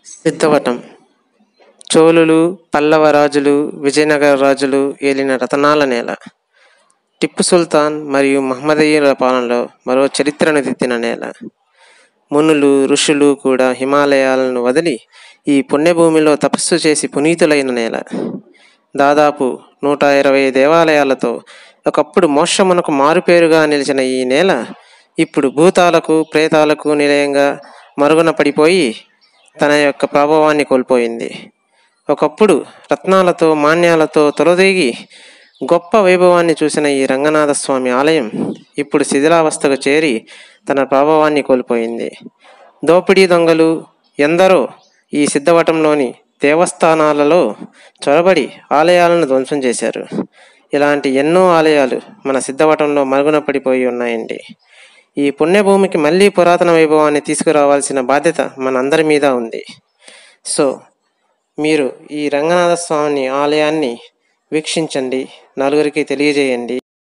సిద్ధవటం చోళులు పల్లవ రాజులు విజయనగర రాజులు ఏలిన రతనాల నేల టిప్పు సుల్తాన్ మరియు మహమ్మదీయుల పాలనలో మరో చరిత్రను దిద్దిన నేల మునులు ఋషులు కూడా హిమాలయాలను వదిలి ఈ పుణ్యభూమిలో తపస్సు చేసి పునీతులైన నేల దాదాపు నూట ఇరవై దేవాలయాలతో ఒకప్పుడు మోక్షమునకు మారుపేరుగా నిలిచిన ఈ నేల ఇప్పుడు భూతాలకు ప్రేతాలకు నిలయంగా మరుగున పడిపోయి తన యొక్క ప్రభావాన్ని కోల్పోయింది ఒకప్పుడు రత్నాలతో మాన్యాలతో తొలదీగి గొప్ప వైభవాన్ని చూసిన ఈ రంగనాథ స్వామి ఆలయం ఇప్పుడు శిథిలావస్థకు చేరి తన ప్రభావాన్ని కోల్పోయింది దోపిడీ దొంగలు ఎందరో ఈ సిద్ధవటంలోని దేవస్థానాలలో చొరబడి ఆలయాలను ధ్వంసం చేశారు ఇలాంటి ఎన్నో ఆలయాలు మన సిద్ధవటంలో మరుగున పడిపోయి ఉన్నాయండి ఈ పుణ్యభూమికి మళ్ళీ పురాతన వైభవాన్ని తీసుకురావాల్సిన బాధ్యత మనందరి మీద ఉంది సో మీరు ఈ రంగనాథ స్వామి ఆలయాన్ని వీక్షించండి నలుగురికి తెలియజేయండి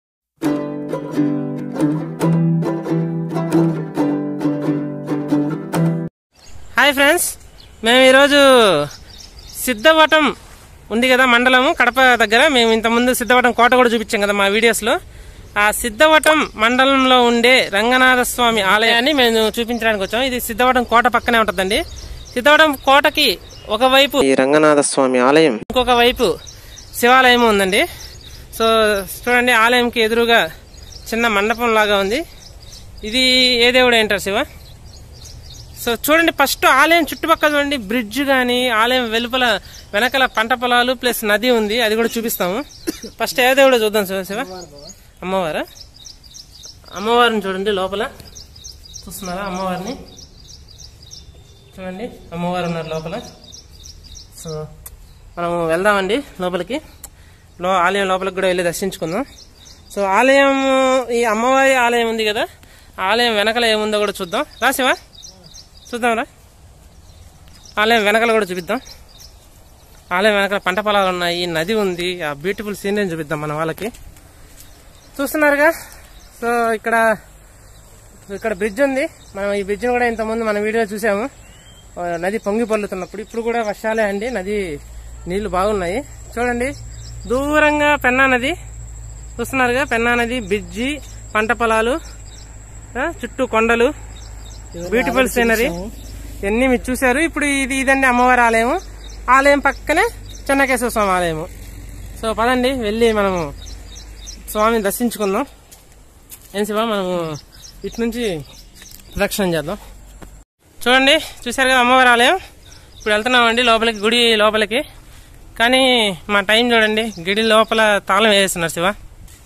హాయ్ ఫ్రెండ్స్ మేము ఈరోజు సిద్ధవటం ఉంది కదా మండలము కడప దగ్గర మేము ఇంతకుముందు సిద్ధవటం కోట కూడా చూపించాం కదా మా వీడియోస్లో ఆ సిద్ధవటం మండలంలో ఉండే రంగనాథ స్వామి ఆలయాన్ని మేము చూపించడానికి వచ్చాం ఇది సిద్ధవటం కోట పక్కనే ఉంటుందండి సిద్ధవటం కోటకి ఒకవైపు ఈ రంగనాథ స్వామి ఆలయం ఇంకొక వైపు శివాలయం ఉందండి సో చూడండి ఆలయంకి ఎదురుగా చిన్న మండపం లాగా ఉంది ఇది ఏ దేవుడు ఏంటారు శివ సో చూడండి ఫస్ట్ ఆలయం చుట్టుపక్కల చూడండి బ్రిడ్జ్ కానీ ఆలయం వెలుపల వెనకల పంట పొలాలు ప్లస్ నది ఉంది అది కూడా చూపిస్తాము ఫస్ట్ ఏ దేవుడో చూద్దాం శివ శివ అమ్మవారా అమ్మవారిని చూడండి లోపల చూస్తున్నారా అమ్మవారిని చూడండి అమ్మవారు ఉన్నారు లోపల సో మనం వెళ్దామండి లోపలికి లో ఆలయం లోపలికి కూడా వెళ్ళి దర్శించుకుందాం సో ఆలయం ఈ అమ్మవారి ఆలయం ఉంది కదా ఆలయం వెనకల ఏముందో కూడా చూద్దాం రాసివా చూద్దాం రా ఆలయం వెనకల కూడా చూపిద్దాం ఆలయం వెనకాల పంట పొలాలు ఉన్నాయి నది ఉంది ఆ బ్యూటిఫుల్ సీనరీని చూపిద్దాం మన వాళ్ళకి చూస్తున్నారుగా సో ఇక్కడ ఇక్కడ బ్రిడ్జ్ ఉంది మనం ఈ బ్రిడ్జ్ని కూడా ఇంతకుముందు మన వీడియో చూసాము ఆ, నది పొంగి పొల్లుతున్నప్పుడు ఇప్పుడు కూడా వర్షాలే అండి నది నీళ్లు బాగున్నాయి చూడండి దూరంగా పెన్నా నది చూస్తున్నారుగా పెన్నా నది బ్రిడ్జి పంట పొలాలు ఆ, చుట్టూ కొండలు బ్యూటిఫుల్ సీనరీ ఇవన్నీ మీరు చూశారు ఇప్పుడు ఇది ఇదండి అమ్మవారి ఆలయం ఆలయం పక్కనే చెన్నకేశ్వర స్వామి ఆలయము సో పదండి వెళ్ళి మనము స్వామిని దర్శించుకుందాం ఏం శివ మనము ఇటు నుంచి ప్రదక్షిణం చేద్దాం చూడండి చూశారు కదా అమ్మవారి ఆలయం ఇప్పుడు వెళ్తున్నామండి లోపలికి గుడి లోపలికి కానీ మా టైం చూడండి గుడి లోపల తాళం వేసేస్తున్నారు శివ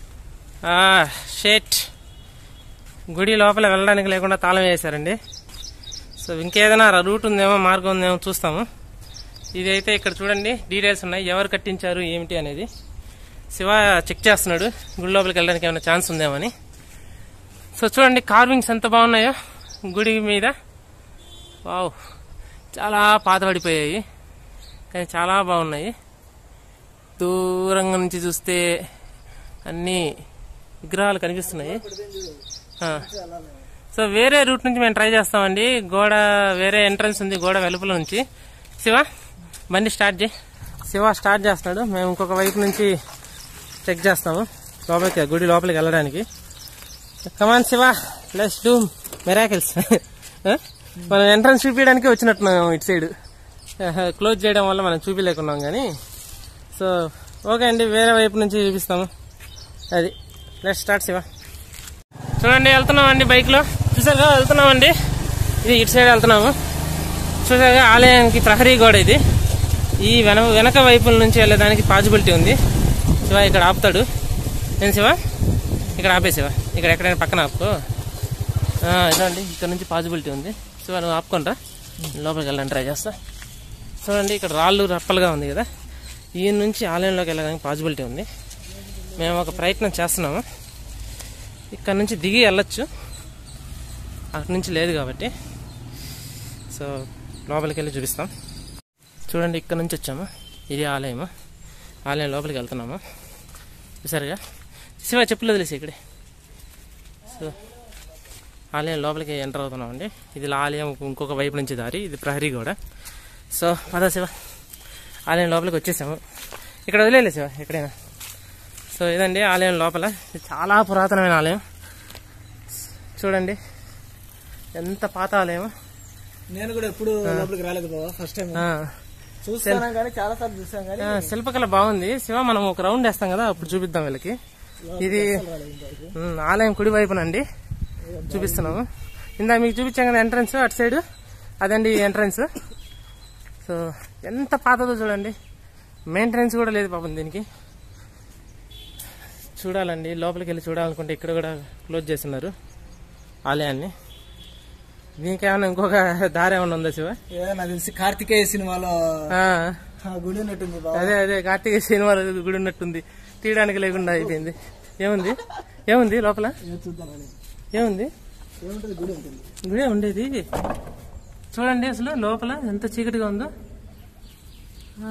షేట్ గుడి లోపల వెళ్ళడానికి లేకుండా తాళం వేశారండి సో ఇంకేదైనా రూట్ ఉందేమో మార్గం ఉందేమో చూస్తాము ఇదైతే ఇక్కడ చూడండి డీటెయిల్స్ ఉన్నాయి ఎవరు కట్టించారు ఏమిటి అనేది శివ చెక్ చేస్తున్నాడు గుడి లోపలికి వెళ్ళడానికి ఏమైనా ఛాన్స్ ఉందేమో అని సో చూడండి కార్వింగ్స్ ఎంత బాగున్నాయో గుడి మీద వావ్ చాలా పాతబడిపోయాయి కానీ చాలా బాగున్నాయి దూరంగా నుంచి చూస్తే అన్ని విగ్రహాలు కనిపిస్తున్నాయి ఆ. సో వేరే రూట్ నుంచి మేము ట్రై చేస్తామండి గోడ వేరే ఎంట్రన్స్ ఉంది గోడ వెలుపల నుంచి శివ బండి స్టార్ట్ చేయి శివ స్టార్ట్ చేస్తున్నాడు మేము ఇంకొక వైపు నుంచి చెక్ చేస్తాము లోపలికి గుడి లోపలికి వెళ్ళడానికి come on Shiva let's do miracles మనం ఎంట్రన్స్ చూపించడానికి వచ్చినట్టున్నాం ఇటు సైడ్ క్లోజ్ చేయడం వల్ల మనం చూపించలేకున్నాం కానీ సో ఓకే అండి వేరే వైపు నుంచి చూపిస్తాము అది లెట్ స్టార్ట్ శివ చూడండి వెళ్తున్నామండి బైక్లో చూసారుగా వెళ్తున్నామండి ఇది ఇటు సైడ్ వెళ్తున్నాము చూసారుగా ఆలయానికి ప్రహరీ గోడ ఇది ఈ వెన వెనక వైపుల నుంచి వెళ్ళడానికి పాజిబిలిటీ ఉంది శివ ఇక్కడ ఆపుతాడు నేను శివ ఇక్కడ ఆపే శివ ఇక్కడ ఎక్కడైనా పక్కన ఆపుకో ఆ, ఇదండి ఇక్కడ నుంచి పాజిబిలిటీ ఉంది శివ నువ్వు ఆపుకుంటా లోపలికి వెళ్ళడానికి ట్రై చేస్తా చూడండి ఇక్కడ రాళ్ళు రప్పలుగా ఉంది కదా ఈ నుంచి ఆలయంలోకి వెళ్ళడానికి పాజిబిలిటీ ఉంది మేము ఒక ప్రయత్నం చేస్తున్నాము ఇక్కడ నుంచి దిగి వెళ్ళొచ్చు అక్కడి నుంచి లేదు కాబట్టి సో లోపలికి వెళ్ళి చూపిస్తాం చూడండి ఇక్కడ నుంచి వచ్చాము ఇది ఆలయము ఆలయం లోపలికి వెళ్తున్నాము చూసారుగా శివ చెప్పులు వదిలేసి ఇక్కడే సో ఆలయం లోపలికి ఎంటర్ అవుతున్నామండి ఇది ఆలయం ఇంకొక వైపు నుంచి దారి ఇది ప్రహరీ కూడా సో పద శివ ఆలయం లోపలికి వచ్చేసాము ఇక్కడ వదిలేలే శివ ఎక్కడైనా సో ఇదండి ఆలయం లోపల ఇది చాలా పురాతనమైన ఆలయం చూడండి ఎంత పాత ఆలయం నేను కూడా ఎప్పుడు లోపలికి రాలేదు బాబా ఫస్ట్ టైం ఆ, చూస్తాను కానీ చాలా సార్లు చూసాను కానీ ఆ, శిల్పకళ బాగుంది శివ మనం ఒక రౌండ్ వేస్తాం కదా అప్పుడు చూపిద్దాం వీళ్ళకి ఇది ఉమ్, ఆలయం కుడి వైపునండి చూపిస్తున్నాము ఇందా మీకు చూపించాం కదా ఎంట్రన్స్ అటు సైడ్ అదండి ఎంట్రన్స్ సో ఎంత పాతదో చూడండి మెయింటెనెన్స్ కూడా లేదు పాపం దీనికి చూడాలండి లోపలికి వెళ్ళి చూడాలనుకుంటే ఇక్కడ కూడా క్లోజ్ చేస్తున్నారు ఆలయాన్ని దీనికి ఏమైనా ఇంకొక దారి ఏమైనా ఉందా శివ ఏదో నాకు తెలిసి కార్తికేయ సినిమాలో ఆ, ఆ గుడి ఉన్నట్టుంది బాబా అదే అదే కార్తీక శనివారం గుడి ఉన్నట్టుంది తీయడానికి లేకుండా అయిపోయింది ఏముంది ఏముంది లోపల ఏదో చూద్దాం అని. ఏముంది ఏముంటుంది గుడి ఉంటుంది గుడే ఉండేది చూడండి అసలు లోపల ఎంత చీకటిగా ఉందో ఆ.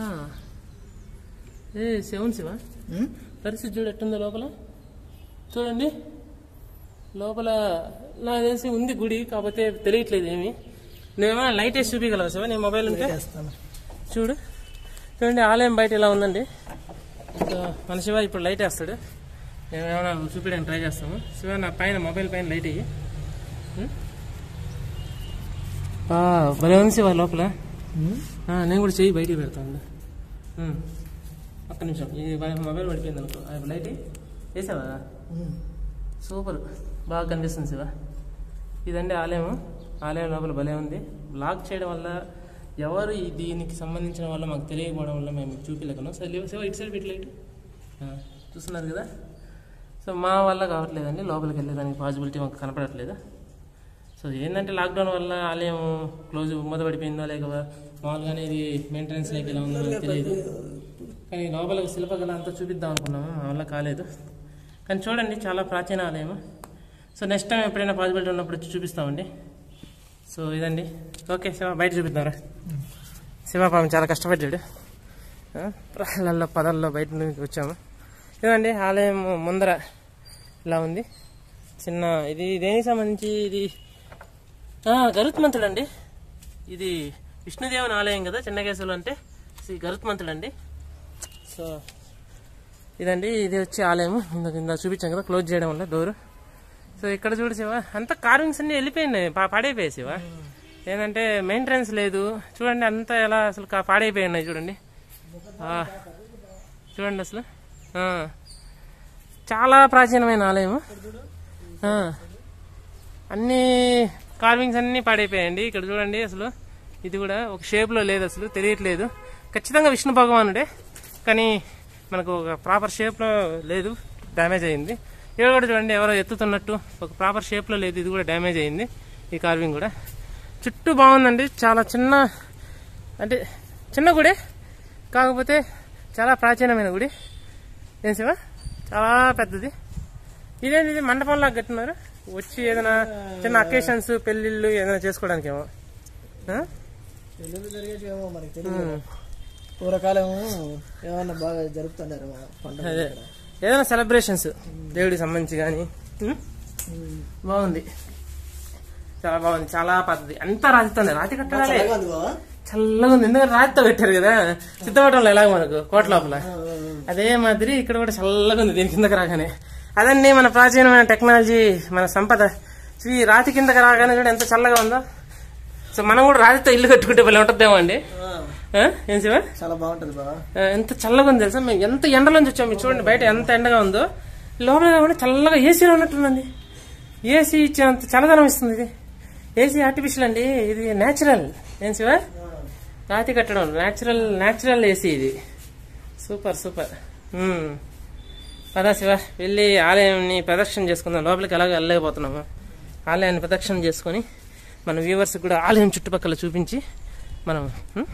ఏ శివన్ శివ ఉమ్? పరిస్థితి చూడు ఎట్టుందో లోపల చూడండి లోపల నాకు తెలిసి ఉంది గుడి కాకపోతే తెలియట్లేదు ఏమి నువ్వేమైనా లైట్ వేసి చూపించగలవా శివ నీ మొబైల్ ఉంటే చేస్తాను చూడు చూడండి ఆలయం బయట ఇలా ఉందండి సో మన శివ ఇప్పుడు లైట్ వేస్తాడు మేము ఏమైనా చూపించడానికి ట్రై చేస్తాము శివ నా పైన మొబైల్ పైన లైట్ అయ్యి భలే ఉంది శివ లోపల ఉమ్? ఆ, నేను కూడా చెయ్యి బయటికి పెడతాను ఉమ్. ఒక్క నిమిషం ఇది మొబైల్ పడిపోయింది అనుకో ఆ, లైట్ ఎయ్. వేసావా ఉమ్. సూపర్ బాగా కనిపిస్తుంది శివ ఇదండి ఆలయం ఆలయం లోపల భలే ఉంది బ్లాక్ చేయడం వల్ల ఎవరు ఈ దీనికి సంబంధించిన వల్ల మాకు తెలియకపోవడం వల్ల మేము మీకు చూపించలేకను సరే లేవు శివ ఇటు సైడ్ పెట్టి లైట్ ఆ, చూస్తున్నారు కదా సో మా వల్ల కావట్లేదండి లోపలికి వెళ్ళేదానికి పాసిబిలిటీ మాకు కనపడట్లేదు సో ఏంటంటే లాక్డౌన్ వల్ల ఆలయం క్లోజ్ మూతపడిపోయిందో లేక మామూలుగానే ఇది మెయింటెనెన్స్ లేక ఇలా ఉందో మనకు తెలియదు కానీ లోపల శిల్పకళ అంతా చూపిద్దాం అనుకున్నాము మా వల్ల కాలేదు కానీ చూడండి చాలా ప్రాచీన ఆలయం సో నెక్స్ట్ టైం ఎప్పుడైనా పాసిబిలిటీ ఉన్నప్పుడు వచ్చి చూపిస్తామండి సో ఇదండి ఓకే శివ బయట చూపిద్దాంరా శివ పాపం చాలా కష్టపడ్డాడు ఆ, రాళ్ళల్లో పదాల్లో బయట నుంచి వచ్చాము ఇదండి ఆలయం ముందర ఇలా ఉంది చిన్న ఇది దేనికి సంబంధించి ఇది ఆ, గరుత్మంతుడు అండి ఇది విష్ణుదేవుని ఆలయం కదా చిన్నకేశవులు అంటే శ్రీ గరుత్మంతుడు అండి సో ఇదండి ఇది వచ్చి ఆలయం ఇందాక ఇందాక చూపించాం కదా క్లోజ్ చేయడం వల్ల డోరు సో ఇక్కడ చూడు శివ అంతా కార్వింగ్స్ అన్ని వెళ్ళిపోయినాయి పా- పాడైపోయాయి శివ ఏంటంటే మెయింటెనెన్స్ లేదు చూడండి అంతా ఎలా అసలు కా- పాడైపోయి ఉన్నాయి చూడండి ఆ, చూడండి అసలు ఆ. చాలా ప్రాచీనమైన ఆలయం ఆ. అన్ని కార్వింగ్స్ అన్ని పాడైపోయాయండి ఇక్కడ చూడండి అసలు ఇది కూడా ఒక షేప్లో లేదు అసలు తెలియట్లేదు ఖచ్చితంగా విష్ణు భగవానుడే కానీ మనకు ఒక ప్రాపర్ షేప్లో లేదు డ్యామేజ్ అయింది ఇక్కడ కూడా చూడండి ఎవరో ఎత్తుతున్నట్టు ఒక ప్రాపర్ షేప్లో లేదు ఇది కూడా డ్యామేజ్ అయింది ఈ కార్వింగ్ కూడా చుట్టూ బాగుందండి చాలా చిన్న అంటే చిన్న గుడే కాకపోతే చాలా ప్రాచీనమైన గుడి ఏం శివ చాలా పెద్దది ఇదేంటి ఇది మండపంలాగా కట్టినారు వచ్చి ఏదైనా చిన్న అకేషన్స్ పెళ్ళిళ్ళు ఏదైనా చేసుకోవడానికి ఏమో ఆ? పెళ్ళిళ్ళు జరిగేటివేమో మనకి తెలియదు పూర్వకాలం ఏమన్నా బాగా జరుపుతున్నారు మా పండుగ అదే ఏదైనా సెలబ్రేషన్స్ దేవుడికి సంబంధించి కానీ బాగుంది చాలా బాగుంది చాలా పద్ధతి అంతా రాతితోనే రాతి కట్టడాలే చల్లగా ఉంది ఎందుకంటే రాతితో కట్టారు కదా సిద్ధపటంలో ఎలాగ మనకు కోట లోపల అదే మాదిరి ఇక్కడ కూడా చల్లగా ఉంది దీని కిందకి రాగానే అదండి మన ప్రాచీనమైన టెక్నాలజీ మన సంపద సో ఈ రాతి కిందకి రాగానే కూడా ఎంత చల్లగా ఉందో సో మనం కూడా రాతితో ఇల్లు కట్టుకుంటే భలే ఉంటుందేమో అండి ఆ? ఏం శివ చాలా బాగుంటది బాగా ఆ, ఎంత చల్లగా ఉంది తెలుసా మేము ఎంత ఎండలోంచి వచ్చాము మీరు చూడండి బయట ఎంత ఎండగా ఉందో లోపల కూడా చల్లగా ఏసీలో ఉన్నట్టుందండి ఏసీ ఇచ్చేంత చల్లదనం ఇస్తుంది ఇది ఏసీ ఆర్టిఫిషియల్ అండి ఇది నేచురల్ ఏం శివ రాతి కట్టడం నేచురల్ నేచురల్ ఏసీ ఇది సూపర్ సూపర్ ఉమ్. పదా శివ వెళ్ళి ఆలయాన్ని ప్రదక్షిణ చేసుకుందాం లోపలికి ఎలాగ వెళ్ళలేకపోతున్నాము ఆలయాన్ని ప్రదక్షిణ చేసుకొని మన వ్యూవర్స్ కూడా ఆలయం చుట్టుపక్కల చూపించి మనం ఉమ్,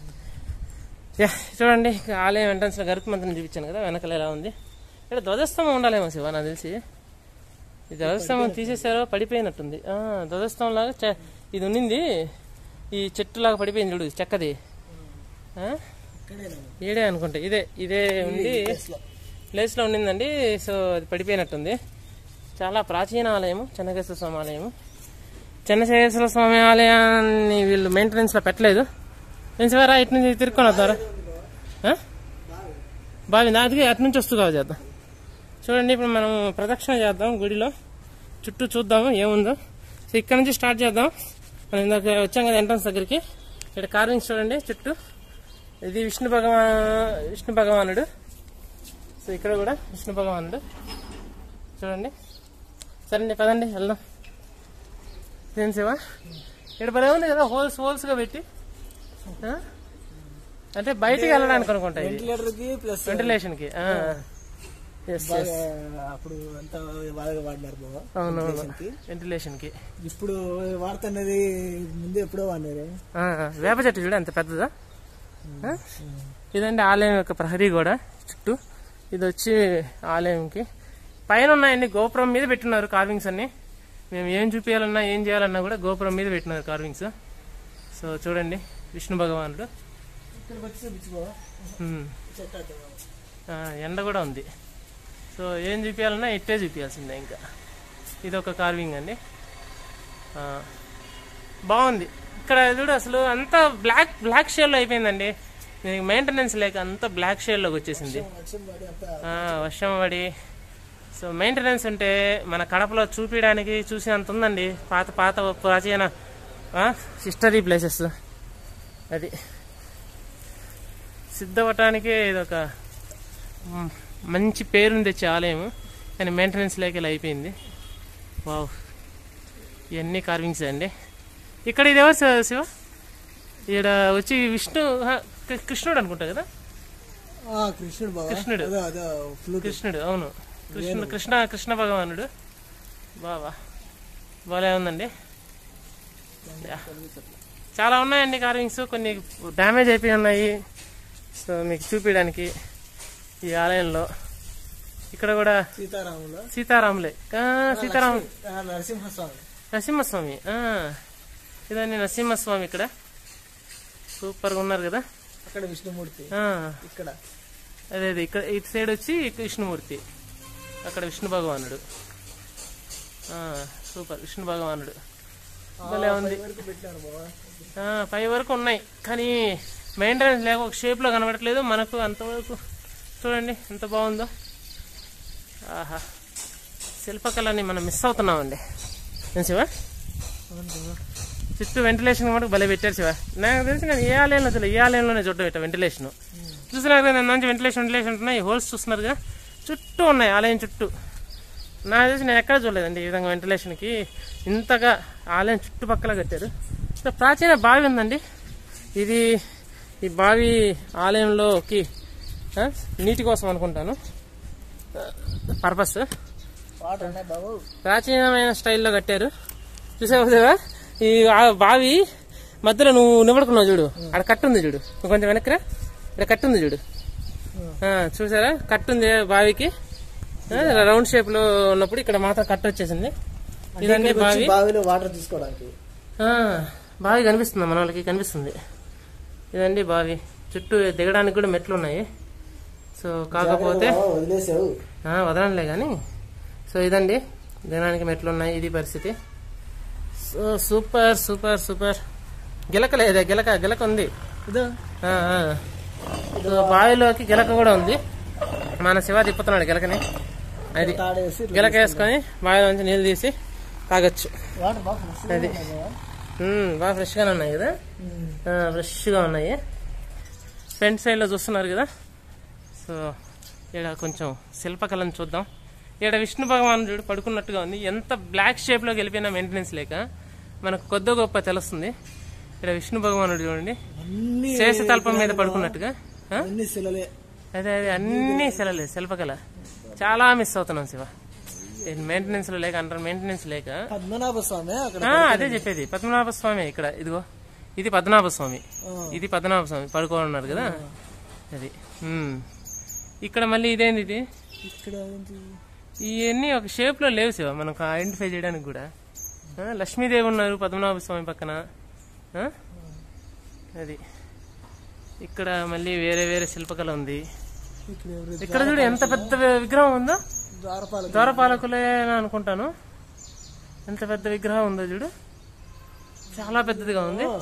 యా చూడండి ఇక ఆలయం ఎంట్రన్స్ లో గరుత్మంతుని చూపించాను కదా వెనకాల ఎలా ఉంది ఇక్కడ ధ్వజస్తంభం ఉండాలేమో శివ నాకు తెలిసి ఈ ధ్వజస్తంభం తీసేసారో పడిపోయినట్టుంది ఆ, ధ్వజస్తంభం లాగా చె- ఇది ఉన్నింది ఈ చెట్టులాగా పడిపోయింది చూడు చెక్కది ఆ? ఈడే అనుకుంటా ఇదే ఇదే ఉంది ప్లేస్ లో ఉండిందండి సో అది పడిపోయినట్టుంది చాలా ప్రాచీన ఆలయము చెన్నకేశ్వర స్వామి ఆలయము చెన్నకేశ్వర స్వామి ఆలయాన్ని వీళ్ళు మెయింటెనెన్స్ లో పెట్టలేదు ఏం శివారా ఇటు నుంచి తిరుక్కొని వద్దారా ఆ? బాగుంది అది అటు నుంచి వస్తూ కావాలి చేద్దాం చూడండి ఇప్పుడు మనం ప్రదక్షిణ చేద్దాం గుడిలో చుట్టూ చూద్దాము ఏముందో సో ఇక్కడ నుంచి స్టార్ట్ చేద్దాం మనం ఇందాక వచ్చాం కదా ఎంట్రన్స్ దగ్గరికి ఇక్కడ కార్వింగ్స్ చూడండి చుట్టూ ఇది విష్ణు భగవా విష్ణు భగవానుడు సో ఇక్కడ కూడా విష్ణు భగవానుడు చూడండి సరేండి పదండి వెళ్దాం ఏం శివ ఇక్కడ భలే ఉంది కదా హోల్స్ హోల్స్ గా పెట్టి ఆ? అంటే బయటికి వెళ్ళడానికి అనుకుంటా ఇది వెంటిలేటర్ కి ప్లస్ వెంటిలేషన్ కి ఎస్ ఎస్ అప్పుడు అంతా బాగా వాడినారు బాబా అవునవును కి. వెంటిలేషన్ కి ఇప్పుడు వాడుతున్నది ముందు ఎప్పుడో వాడినారు ఆ, వేప చెట్టు చూడ ఎంత పెద్దదా ఆ? ఇదండి ఆలయం యొక్క ప్రహరీ కూడా చుట్టూ ఇది వచ్చి ఆలయంకి పైన ఉన్నాయండి గోపురం మీద పెట్టినారు కార్వింగ్స్ అన్ని మేము ఏం చూపించాలన్నా ఏం చేయాలన్నా కూడా గోపురం మీద పెట్టినారు కార్వింగ్స్ సో చూడండి విష్ణు భగవానుడు ఇక్కడికి వచ్చి చూపించుకోవా ఉమ్. చెట్టు అటు బావ. ఆ, ఎండ కూడా ఉంది సో ఏం చూపించాలన్నా ఇట్టే చూపించాల్సిందే ఇంకా ఇది ఒక కార్వింగ్ అండి ఆ, బాగుంది ఇక్కడ చూడు అసలు అంతా బ్లాక్ బ్లాక్ షేడ్లో అయిపోయిందండి దీనికి మెయింటెనెన్స్ లేక అంతా బ్లాక్ షేడ్లోకి వచ్చేసింది వర్షం పడి అంతా ఆ, వర్షం పడి సో మెయింటెనెన్స్ ఉంటే మన కడపలో చూపించడానికి చూసినంత ఉందండి పాత పాత ప్రాచీన హిస్టరీ ప్లేసెస్ అది సిద్ధపడటానికే ఇది ఒక మ్, మంచి పేరుని తెచ్చే ఆలయం కానీ మెయింటెనెన్స్ లేక ఇలా అయిపోయింది వావ్ ఇవన్నీ కార్వింగ్స్ అండి ఇక్కడ ఇది ఎవరు శివ- శివ ఇక్కడ వచ్చి విష్ణు ఆ, కృ- కృష్ణుడు అనుకుంటా కదా ఆ, కృష్ణుడు బాబా కృష్ణుడు. అదే అదే ఫ్లూట్ కృష్ణుడు అవును కృష్ణుడు కృష్ణ కృష్ణ భగవానుడు బాబా బాగా ఉందండి యా. చాలా ఉన్నాయండి కార్వింగ్స్ కొన్ని డ్యామేజ్ అయిపోయి ఉన్నాయి సో మీకు చూపించడానికి ఈ ఆలయంలో ఇక్కడ కూడా సీతారాముల సీతారాములే ఆ, సీతారాము ఆ, నరసింహస్వామి నరసింహస్వామి ఆ, ఇదండి నరసింహస్వామి ఇక్కడ సూపర్గా ఉన్నారు కదా అక్కడ విష్ణుమూర్తి ఆ, ఇక్కడ అదే అదే ఇక్కడ ఇటు సైడ్ వచ్చి విష్ణుమూర్తి అక్కడ విష్ణు భగవానుడు ఆ, సూపర్ విష్ణు భగవానుడు భలే ఉంది వరకు పెట్టాను బాబా ఆ, పై వరకు ఉన్నాయి కానీ మెయింటెనెన్స్ లేక ఒక షేప్లో కనబడట్లేదు మనకు అంతవరకు చూడండి ఎంత బాగుందో ఆహా శిల్పకళని మనం మిస్ అవుతున్నామండి ఏం శివ చుట్టూ వెంటిలేషన్ మటుకు భలే పెట్టారు శివ నాకు తెలిసి నేను ఏ ఆలయంలో తెలియదు ఏ ఆలయంలోనే చూడటం పెట్టా వెంటిలేషన్ చూసినారు కదా మంచి వెంటిలేషన్ వెంటిలేషన్ ఉంటున్నాయి హోల్స్ చూస్తున్నారుగా చుట్టూ ఉన్నాయి ఆలయం చుట్టూ నాకు తెలిసి నేను ఎక్కడ చూడలేదండి ఈ విధంగా వెంటిలేషన్కి ఇంతగా ఆలయం చుట్టుపక్కల కట్టారు సో ప్రాచీన బావి ఉందండి ఇది ఈ బావి ఆలయంలోకి ఆ, నీటి కోసం అనుకుంటాను పర్పస్ వాటర్ ఉన్నాయి బాబు ప్రాచీనమైన స్టైల్లో కట్టారు చూసావు కదా ఈ ఆ- బావి మధ్యలో నువ్వు నిలబడుకున్నావు చూడు అక్కడ కట్టు ఉంది చూడు నువ్వు కొంచెం వెనక్కిరా ఇక్కడ కట్టు ఉంది చూడు ఆ, చూసారా కట్టు ఉంది బావికి ఆ, రౌండ్ షేప్ లో ఉన్నప్పుడు ఇక్కడ మాత్రం కట్టు వచ్చేసింది ఇదండి ఇక్కడికి వచ్చి బావి బావిలో వాటర్ తీసుకోవడానికి ఆ, బావి కనిపిస్తుంది మన వాళ్ళకి కనిపిస్తుంది ఇదండి బావి చుట్టూ దిగడానికి కూడా మెట్లు ఉన్నాయి సో కాకపోతే బాబా, వదిలేసావు ఆ, వదలంలే కానీ సో ఇదండి దినానికి మెట్లు ఉన్నాయి ఇది పరిస్థితి సో సూపర్ సూపర్ సూపర్ గిలక లేదా గిలక గిలక ఉంది ఇదో ఆ, ఆ. సో బావిలోకి గిలక కూడా ఉంది మన శివ తిప్పుతున్నాడు గిలకని అది తాడేసి గిలక వేసుకొని బావిలోంచి నీళ్ళు తీసి తాగొచ్చు వాటర్ బాగా ఫ్రెష్గా అది. ఉన్నాయి బాబా. ఉమ్, బాగా ఫ్రెష్గానే ఉన్నాయి కదా ఉమ్. ఆ, ఫ్రెష్గా ఉన్నాయి ఫ్రంట్ సైడ్లో చూస్తున్నారు కదా సో ఇక్కడ కొంచెం శిల్పకళను చూద్దాం ఇక్కడ విష్ణు భగవానుడు పడుకున్నట్టుగా ఉంది ఎంత బ్లాక్ షేప్లోకి వెళ్ళిపోయినా మెయింటెనెన్స్ లేక మనకు కొద్ది గొప్ప తెలుస్తుంది ఇక్కడ విష్ణు భగవానుడు చూడండి అన్ని శేషతల్పం మీద పడుకున్నట్టుగా ఆ? అన్ని శిలలే అదే అదే అన్ని శిలలే శిల్పకళ చాలా మిస్ అవుతున్నాం శివ మెయింటెనెన్స్ లో లేక అంటారు మెయింటెనెన్స్ లేక పద్మనాభ స్వామి అక్కడ ఆ, అదే చెప్పేది పద్మనాభ స్వామి ఇక్కడ ఇదిగో ఇది పద్మనాభ స్వామి ఆ. ఇది పద్మనాభ స్వామి పడుకోని ఉన్నారు కదా అది ఉమ్. ఇక్కడ మళ్ళీ ఇదేంది ఇది ఇక్కడ ఏంటి? ఇవన్నీ ఒక షేప్ లో లేవు శివ మనకు ఐడెంటిఫై చేయడానికి కూడా ఆ, లక్ష్మీదేవి ఉన్నారు పద్మనాభ స్వామి పక్కన ఆ? అది ఇక్కడ మళ్ళీ వేరే వేరే శిల్పకళ ఉంది ఇక్కడ ఎవరు? ఇక్కడ చూడు ఎంత పెద్ద విగ్రహం ఉందో ద్వారపాల ద్వారపాలకులే అని అనుకుంటాను ఎంత పెద్ద విగ్రహం ఉందో చూడు చాలా పెద్దదిగా ఉంది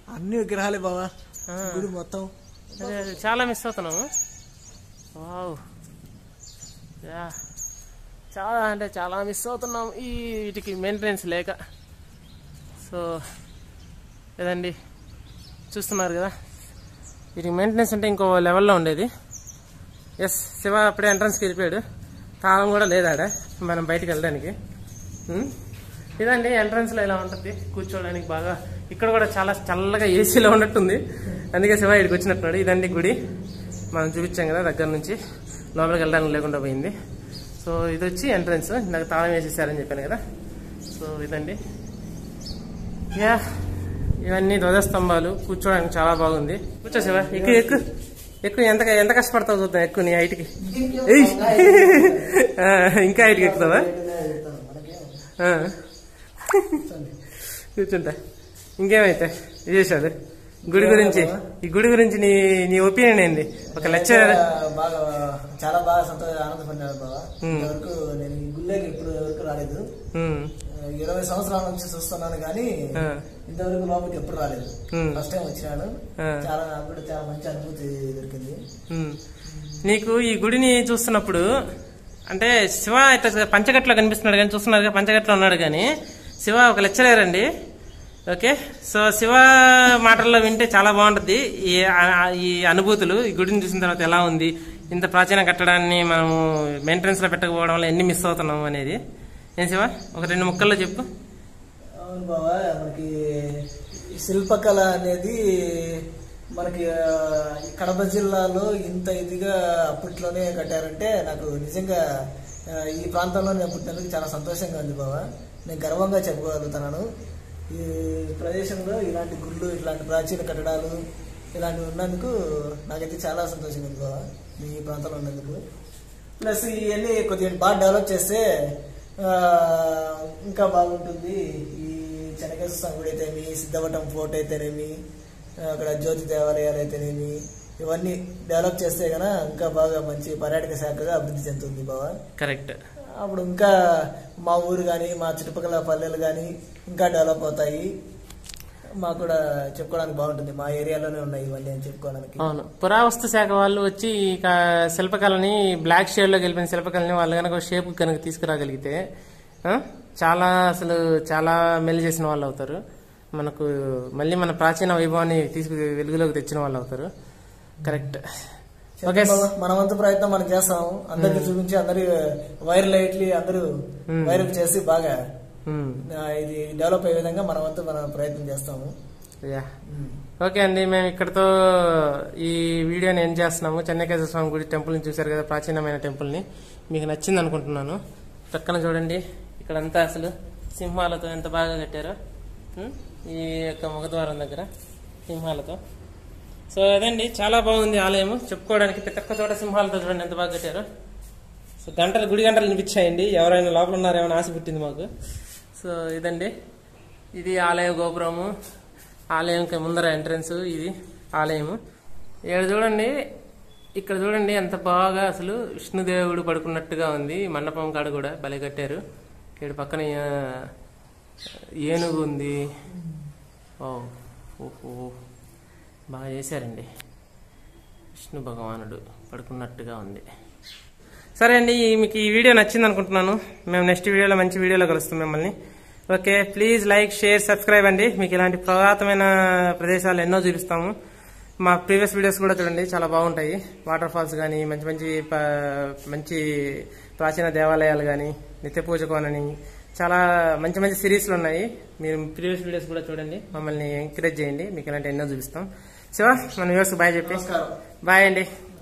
అన్ని విగ్రహాలే బావా ఆ. గుడి మొత్తం అదే అదే చాలా మిస్ అవుతున్నాము వావ్ యా చాలా అంటే చాలా మిస్ అవుతున్నాం ఈ వీటికి మెయింటెనెన్స్ లేక సో లేదండి చూస్తున్నారు కదా వీటికి మెయింటెనెన్స్ అంటే ఇంకో లెవెల్లో ఉండేది ఎస్ శివ అప్పుడే ఎంట్రన్స్కి వెళ్ళిపోయాడు తాళం కూడా లేదాడ మనం బయటికి వెళ్ళడానికి ఉం? ఇదండి ఎంట్రన్స్లో ఇలా ఉంటుంది కూర్చోవడానికి బాగా ఇక్కడ కూడా చాలా చల్లగా ఏసీలో ఉన్నట్టుంది అందుకే శివ ఇక్కడికి వచ్చినట్టున్నాడు ఇదండి గుడి మనం చూపించాం కదా దగ్గర నుంచి లోపలికి వెళ్ళడానికి లేకుండా పోయింది సో ఇది వచ్చి ఎంట్రన్స్ నాకు తాళం వేసేసారని చెప్పాను కదా సో ఇదండి యా ఇవన్నీ ధ్వజస్తంభాలు కూర్చోడానికి చాలా బాగుంది కూర్చో శివ ఎక్కువ ఎక్కువ ఎక్కువ ఎంత ఎంత కష్టపడతావు చూద్దాం ఎక్కువ నీ హైట్కి ఏయ్. ఆ, ఇంకా హైట్కి ఎక్కుతావా ఆ. కూర్చుంటా ఇంకేమైతే విశేషాలు గుడి గురించి ఈ గుడి గురించి నీ నీ ఒపీనియన్ ఏంది ఒక లెక్చరర్ బాగా చాలా బాగా సంతోష ఆనందపడ్డాను బాబా ఇంతవరకు నేను ఈ గుళ్ళకి ఇప్పుడు వరకు రాలేదు ఇరవై సంవత్సరాల నుంచి చూస్తున్నాను కానీ ఇంతవరకు లోపలికి ఎప్పుడు రాలేదు ఫస్ట్ టైం వచ్చినాను చాలా నాకు కూడా చాలా మంచి అనుభూతి దొరికింది నీకు ఈ గుడిని చూస్తున్నప్పుడు అంటే శివ ఇట్లా పంచగట్లో కనిపిస్తున్నాడు కానీ చూస్తున్నారు పంచగట్లో ఉన్నాడు కానీ శివ ఒక లెక్చరర్ అండి ఓకే సో శివ మాటల్లో వింటే చాలా బాగుంటుంది ఈ ఆ- ఈ అనుభూతులు ఈ గుడిని చూసిన తర్వాత ఎలా ఉంది ఇంత ప్రాచీన కట్టడాన్ని మనము మెయింటెనెన్స్ లో పెట్టకపోవడం వల్ల ఎన్ని మిస్ అవుతున్నాం అనేది ఏం శివ ఒక రెండు ముక్కల్లో చెప్పు అవును బాబా మనకి ఈ శిల్పకళ అనేది మనకి ఆ, ఈ కడప జిల్లాలో ఇంత ఇదిగా అప్పట్లోనే కట్టారంటే నాకు నిజంగా ఆ, ఈ ప్రాంతంలో నేను పుట్టినందుకు చాలా సంతోషంగా ఉంది బాబా నేను గర్వంగా చెప్పుకోగలుగుతున్నాను ఈ ప్రదేశంలో ఇలాంటి గుళ్ళు ఇలాంటి ప్రాచీన కట్టడాలు ఇలాంటివి ఉన్నందుకు నాకైతే చాలా సంతోషంగా ఉంది బాబా ఈ ప్రాంతంలో ఉన్నందుకు ప్లస్ ఇవన్నీ కొద్దిగా బాగా డెవలప్ చేస్తే ఆ, ఇంకా బాగుంటుంది ఈ చెనకేశ్వర స్వామి గుడి అయితేనేమి సిద్ధవటం ఫోర్ట్ అయితేనేమి ఆ, అక్కడ జ్యోతి దేవాలయాలు అయితేనేమి ఇవన్నీ డెవలప్ చేస్తే గన ఇంకా బాగా మంచి పర్యాటక శాఖగా అభివృద్ధి చెందుతుంది బావా కరెక్ట్ అప్పుడు ఇంకా మా ఊరు కానీ మా చుట్టుపక్కల పల్లెలు కానీ ఇంకా డెవలప్ అవుతాయి మాకు కూడా చెప్పుకోవడానికి బాగుంటుంది మా ఏరియాలోనే ఉన్నాయి ఇవన్నీ అని చెప్పుకోవడానికి అవును పురావస్తు శాఖ వాళ్ళు వచ్చి ఇక శిల్పకళని బ్లాక్ షేడ్ లో గెలిపిన శిల్పకళని వాళ్ళు కనుక షేప్ కనుక తీసుకురాగలిగితే ఆ, చాలా అసలు చాలా మెల్లి చేసిన వాళ్ళు అవుతారు మనకు మళ్ళీ మన ప్రాచీన వైభవాన్ని తీసుకు వెలుగులోకి తెచ్చిన వాళ్ళు అవుతారు కరెక్ట్ ఓకే బాబా, మన వంతు ప్రయత్నం మనం చేస్తాము అందరికి చూపించి అందరి వైర్ లైట్లీ అందరూ వైర్ చేసి బాగా ఉమ్, ఆ, ఇది డెవలప్ అయ్యే విధంగా మన వంతు మనం ప్రయత్నం చేస్తాము యా ఓకే అండి మేము ఇక్కడతో ఈ వీడియోని ఎండ్ చేస్తున్నాము చెన్నకేశ్వర స్వామి గుడి టెంపుల్ని చూశారు కదా ప్రాచీనమైన టెంపుల్ని మీకు నచ్చింది అనుకుంటున్నాను పక్కన చూడండి ఇక్కడంతా అసలు సింహాలతో ఎంత బాగా కట్టారో ఉం? ఈ యొక్క ముఖద్వారం దగ్గర సింహాలతో సో అదండి చాలా బాగుంది ఆలయం చెప్పుకోవడానికి ప్రతి ఒక్క చోట సింహాలతో చూడండి ఎంత బాగా కట్టారో సో గంటలు గుడి గంటలు వినిపించాయండి ఎవరైనా లోపల ఉన్నారేమో ఆశ పుట్టింది మాకు సో ఇదండి ఇది ఆలయ గోపురము ఆలయంకి ముందర ఎంట్రన్స్ ఇది ఆలయము ఇక్కడ చూడండి ఇక్కడ చూడండి ఎంత బాగా అసలు విష్ణుదేవుడు పడుకున్నట్టుగా ఉంది ఈ మండపం కాడ కూడా భలే కట్టారు ఇక్కడ పక్కన ఆ, ఏనుగు ఉంది ఓ ఓహో బాగా చేశారండి విష్ణు భగవానుడు పడుకున్నట్టుగా ఉంది సరే అండి ఈ- మీకు ఈ వీడియో నచ్చింది అనుకుంటున్నాను మేము నెక్స్ట్ వీడియోలో మంచి వీడియోలో కలుస్తాం మిమ్మల్ని okay please like share subscribe అండి మీకు ఇలాంటి పురాతనమైన ప్రదేశాలు ఎన్నో చూపిస్తాము మా ప్రీవియస్ వీడియోస్ కూడా చూడండి చాలా బాగుంటాయి వాటర్ ఫాల్స్ కానీ మంచి మంచి ప- మంచి ప్రాచీన దేవాలయాలు కానీ నిత్య పూజ కోనని చాలా మంచి మంచి సిరీస్లు ఉన్నాయి మీరు ప్రీవియస్ వీడియోస్ కూడా చూడండి మమ్మల్ని ఎంకరేజ్ చేయండి మీకు ఇలాంటి ఎన్నో చూపిస్తాం శివ మన వ్యూవర్స్ బాయ్ చెప్పి నమస్కారం బాయ్ అండి